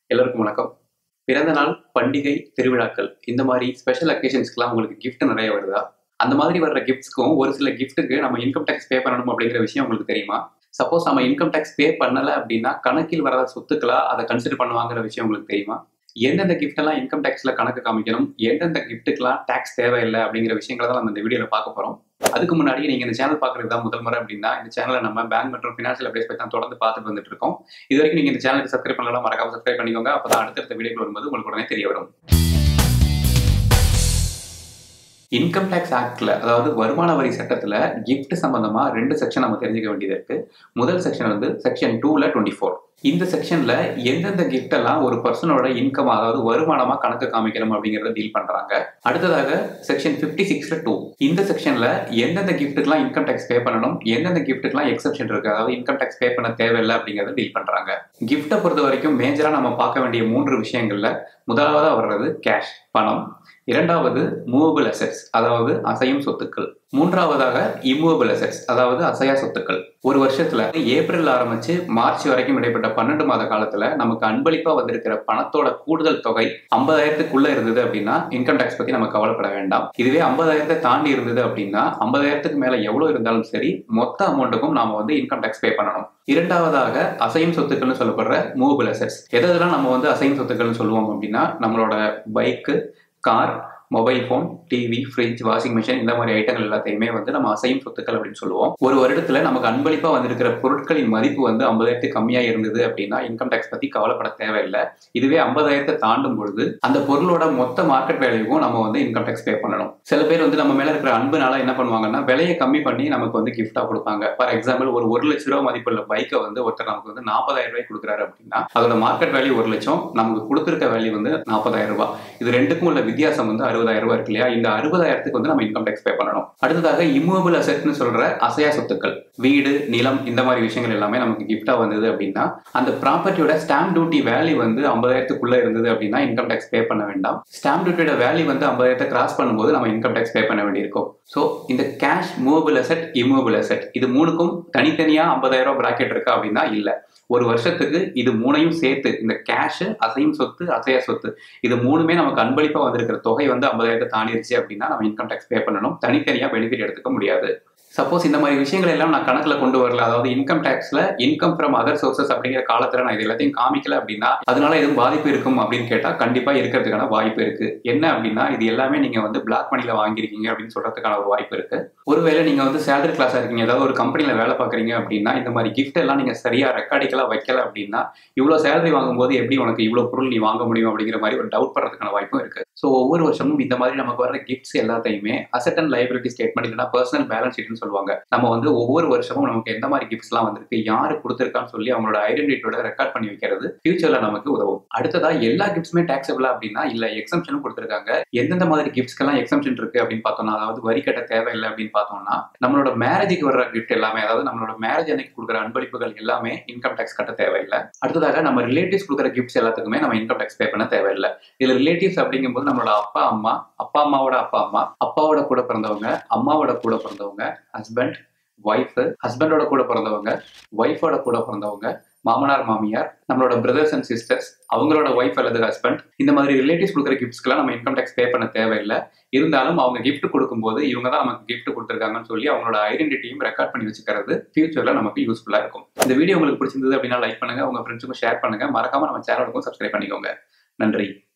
எல்லோருக்கும் வணக்கம் பிறந்த நாள் பண்டிகை திருவிழாக்கள் இந்த மாதிரி ஸ்பெஷல் அக்கேஷன்ஸ்க்குலாம் உங்களுக்கு gift நிறைய வருதா அந்த மாதிரி வர்ற கிஃப்ட்ஸ்க்கும் ஒரு சில கிஃப்ட்டுக்கு நம்ம இன்கம் டேக்ஸ் பே பண்ணணும் அப்படிங்கிற விஷயம் உங்களுக்கு தெரியுமா சப்போஸ் நம்ம இன்கம் டேக்ஸ் பே பண்ணல அப்படின்னா கணக்கில் வராத சொத்துக்களா அதை கன்சிடர் பண்ணுவாங்கிற விஷயம் உங்களுக்கு தெரியுமா எந்தெந்த gift எல்லாம் இன்கம் டேக்ஸ்ல கணக்கு காமிக்கணும் எந்தெந்த கிஃப்ட்டுக்கெல்லாம் டேக்ஸ் தேவையில்லை அப்படிங்கிற விஷயங்களை தான் நம்ம இந்த வீடியோல பார்க்க போறோம் அதுக்கு முன்னாடி நீங்க இந்த சேனல் பாக்குறது தான் முதல் முறை அப்படின்னா இந்த சேனலை நம்ம பேங்க் மற்றும் ஃபினான்ஷியல் அப்டேட்ஸ் பத்தி தான் தொடர்ந்து பார்த்துட்டு வந்துட்டு இருக்கோம் இது வரைக்கும் நீங்க இந்த சேனலுக்கு சப்ஸ்கிரைப் பண்ணலாம் மறக்காம சப்ஸ்கிரைப் பண்ணிக்கோங்க அப்பதான் அடுத்தடுத்த வீடியோக்கள் வரும்போது உங்களுக்கு உடனே தெரிய வரும் இன்கம் டேக்ஸ் ஆக்ட்ல அதாவது வருமான வரி சட்டத்துல gift சம்பந்தமா ரெண்டு செக்ஷன் நம்ம தெரிஞ்சுக்க வேண்டியது இருக்கு முதல் செக்ஷன் வந்து செக்ஷன் டூல டுவெண்ட்டி ஃபோர் இந்த செக்ஷன்ல எந்தெந்த gift எல்லாம் ஒரு பர்சனோட இன்கம் அதாவது வருமானமா கணக்கு காமிக்கணும் அப்படிங்கறத டீல் பண்றாங்க அடுத்ததாக செக்ஷன் பிப்டி சிக்ஸ்ல டூ இந்த செக்ஷன்ல எந்தெந்த கிஃப்ட்டுக்கெல்லாம் இன்கம் டேக்ஸ் பே பண்ணணும் எந்தெந்த கிஃப்ட்டுக்கெல்லாம் எக்ஸப்ஷன் இருக்கு அதாவது இன்கம் டேக்ஸ் பே பண்ண தேவையில்லை அப்படிங்கறத டீல் பண்றாங்க கிஃப்ட்டை பொறுத்த வரைக்கும் மேஜரா நம்ம பார்க்க வேண்டிய மூன்று விஷயங்கள்ல முதலாவதா வர்றது கேஷ் பணம் இரண்டாவது மூவபிள் அசெட்ஸ் அதாவது அசையும் சொத்துக்கள் மூன்றாவதாக இம்மூவபிள் அசெட்ஸ் அதாவது அசையா சொத்துக்கள் ஒரு வருஷத்துல ஏப்ரல் ஆரம்பிச்சு மார்ச் வரைக்கும் இடைப்பட்ட பன்னெண்டு மாத காலத்துல நமக்கு அன்பளிப்பா வந்திருக்கிற பணத்தோட கூடுதல் தொகை ஐம்பதாயிரத்துக்குள்ள இருந்தது அப்படின்னா இன்கம் டேக்ஸ் பத்தி நம்ம கவலைப்பட வேண்டாம் இதுவே ஐம்பதாயிரத்தை தாண்டி இருந்தது அப்படின்னா ஐம்பதாயிரத்துக்கு மேல எவ்வளவு இருந்தாலும் சரி மொத்த அமௌண்ட்டுக்கும் நாம வந்து இன்கம் டேக்ஸ் பே பண்ணணும் இரண்டாவதாக அசையும் சொத்துக்கள்னு சொல்லப்படுற மூவபிள் அசெட்ஸ் எதெல்லாம் நம்ம வந்து அசையும் சொத்துக்கள்னு சொல்லுவோம் அப்படின்னா நம்மளோட பைக்கு car mobile phone TV fridge washing machine இந்த மாதிரி ஐட்டங்கள் எல்லாத்தையுமே வந்து நம்ம அசையும் சொத்துக்கள் அப்படின்னு சொல்லுவோம் ஒரு வருடத்துல நமக்கு அன்பளிப்பா வந்திருக்கிற பொருட்களின் மதிப்பு வந்து ஐம்பதாயிரத்துக்கு கம்மியா இருந்தது அப்படின்னா இன்கம் டேக்ஸ் பத்தி கவலைப்பட தேவையில்லை இதுவே ஐம்பதாயிரத்தை தாண்டும் பொழுது அந்த பொருளோட மொத்த மார்க்கெட் வேல்யூவும் நம்ம வந்து இன்கம் டேக்ஸ் பே பண்ணணும் சில பேர் வந்து நம்ம மேல இருக்கிற அன்புனால என்ன பண்ணுவாங்கன்னா விலையை கம்மி பண்ணி நமக்கு வந்து கிஃப்டா கொடுப்பாங்க ஃபார் எக்ஸாம்பிள் ஒரு ஒரு லட்ச ரூபா மதிப்புள்ள பைக்கை வந்து ஒருத்தர் நமக்கு வந்து நாற்பதாயிரம் ரூபாய் கொடுக்குறாரு அப்படின்னா அதோட மார்க்கெட் வேல்யூ ஒரு லட்சம் நமக்கு கொடுத்துருக்க வேல்யூ வந்து நாற்பதாயிரம் ரூபாய் இது ரெண்டுக்கும் உள்ள வித்தியாசம் வந்து அறுபதாயிரம் ரூபாய் இருக்கு இல்லையா இந்த அறுபதாயிரத்துக்கு வந்து நம்ம இன்கம் டேக்ஸ் பே பண்ணணும் அடுத்ததாக இம்மூவபிள் அசெட்னு சொல்ற அசையா சொத்துக்கள் வீடு நிலம் இந்த மாதிரி விஷயங்கள் எல்லாமே நமக்கு கிஃப்டா வந்தது அப்படின்னா அந்த ப்ராப்பர்ட்டியோட ஸ்டாம்ப் டியூட்டி வேல்யூ வந்து ஐம்பதாயிரத்துக்குள்ள இருந்தது அப்படின்னா இன்கம் டேக்ஸ் பே பண்ண வேண்டாம் ஸ்டாம்ப் டியூட்டியோட வேல்யூ வந்து ஐம்பதாயிரத்தை கிராஸ் பண்ணும்போது நம்ம இன்கம் டேக்ஸ் பே பண்ண வேண்டியிருக்கும் ஸோ இந்த cash movable asset immovable asset இது மூணுக்கும் தனித்தனியா ஐம்பதாயிரம் ரூபாய் பிராக்கெட் இருக்கா அப்படின்னா இல்ல ஒரு வருஷத்துக்கு இது மூணையும் சேர்த்து இந்த கேஷ் அசையும் சொத்து அசையா சொத்து இது மூணுமே நமக்கு அன்பளிப்பா வந்திருக்கிற தொகை வந்து ஐம்பதாயிரத்தை தாண்டிடுச்சு அப்படின்னா நம்ம இன்கம் டேக்ஸ் பே பண்ணணும் தனித்தனியா பெனிஃபிட் எடுத்துக்க முடியாது சப்போஸ் இந்த மாதிரி விஷயங்கள் எல்லாம் நான் கணக்குல கொண்டு வரல அதாவது இன்கம் டேக்ஸ்ல இன்கம் ஃப்ரம் அதர் சோர்சஸ் அப்படிங்கிற காலத்துல நான் இது எல்லாத்தையும் காமிக்கல அப்படின்னா அதனால எதுவும் பாதிப்பு இருக்கும் அப்படின்னு கேட்டா கண்டிப்பா இருக்கிறதுக்கான வாய்ப்பு இருக்கு என்ன அப்படின்னா இது எல்லாமே நீங்க வந்து பிளாக் மணில வாங்கிருக்கீங்க அப்படின்னு சொல்றதுக்கான ஒரு வாய்ப்பு இருக்கு ஒருவேளை நீங்க வந்து சேலரி கிளாஸா இருக்கீங்க ஏதாவது ஒரு கம்பெனில வேலை பாக்குறீங்க அப்படின்னா இந்த மாதிரி கிஃப்ட் எல்லாம் நீங்க சரியா ரெக்கார்டிக்கலா வைக்கல அப்படின்னா இவ்வளவு சேலரி வாங்கும்போது எப்படி உனக்கு இவ்வளவு பொருள் நீ வாங்க முடியும் அப்படிங்கிற மாதிரி ஒரு டவுட் பண்றதுக்கான வாய்ப்பும் இருக்கு ஸோ ஒவ்வொரு வருஷமும் இந்த மாதிரி நமக்கு வர கிஃப்ட்ஸ் எல்லாத்தையுமே அசட் அண்ட் லைபிலிட்டி ஸ்டேட்மெண்ட் இல்லைனா பர்சனல் பேலன்ஸ் ஷீட்னு சொல்லுவாங்க நம்ம வந்து ஒவ்வொரு வருஷமும் நமக்கு எந்த மாதிரி கிஃப்ட்ஸ்லாம் வந்திருக்கு யாரு கொடுத்துருக்கான்னு சொல்லி அவங்களோட ஐடென்டிட்டியோட ரெக்கார்ட் பண்ணி வைக்கிறது ஃபியூச்சர்ல நமக்கு உதவும் அடுத்ததா எல்லா கிஃப்ட்ஸுமே டாக்ஸபிளா அப்படின்னா இல்ல எக்ஸம்ஷனும் கொடுத்துருக்காங்க எந்தெந்த மாதிரி கிஃப்ட்ஸ்க்கெல்லாம் எக்ஸம்ஷன் இருக்கு அப்படின்னு பார்த்தோம்னா அதாவது வரி கட்ட தேவையில்லை அப்படின்னு பார்த்தோம்னா நம்மளோட மேரேஜுக்கு வர்ற கிஃப்ட் எல்லாமே அதாவது நம்மளோட மேரேஜ் அன்னைக்கு கொடுக்குற அன்பளிப்புகள் எல்லாமே இன்கம் டேக்ஸ் கட்ட தேவையில்லை அடுத்ததாக நம்ம ரிலேட்டிவ்ஸ் கொடுக்குற கிஃப்ட்ஸ் எல்லாத்துக்குமே நம்ம இன்கம் டேக்ஸ் பே பண்ண தேவையில்லை இதுல ரிலேட்டிவ்ஸ் அப்படிங்கும்போது நம்மளோட அப்பா அம்மா அப்பா அம்மாவோட அப்பா அம்மா அப்பாவோட கூட பிறந்தவங்க அம்மாவோட கூட பிறந்தவங்க ஹஸ்பண்ட் ஒய்ஃப் ஹஸ்பண்டோட கூட பிறந்தவங்க ஒய்ஃபோட கூட பிறந்தவங்க மாமனார் மாமியார் நம்மளோட பிரதர்ஸ் அண்ட் சிஸ்டர்ஸ் அவங்களோட ஒய்ஃப் அல்லது ஹஸ்பண்ட் இந்த மாதிரி ரிலேட்டிவ்ஸ் கொடுக்குற கிஃப்ட்ஸ்க்கெல்லாம் நம்ம இன்கம் டேக்ஸ் பே பண்ண தேவையில்லை இருந்தாலும் அவங்க கிஃப்ட் கொடுக்கும்போது இவங்க தான் நமக்கு கிஃப்ட் கொடுத்துருக்காங்கன்னு சொல்லி அவங்களோட ஐடென்டிட்டியும் ரெக்கார்ட் பண்ணி வச்சுக்கிறது ஃபியூச்சர்ல நமக்கு யூஸ்ஃபுல்லா இருக்கும் இந்த வீடியோ உங்களுக்கு பிடிச்சிருந்தது அப்படின்னா லைக் பண்ணுங்க உங்க ஃப்ரெண்ட்ஸுக்கும் ஷேர் பண்ணுங்க மறக்காம நம்ம சேனலுக்கும் சப்ஸ்கிரைப் பண்ணிக்கோங்க நன்றி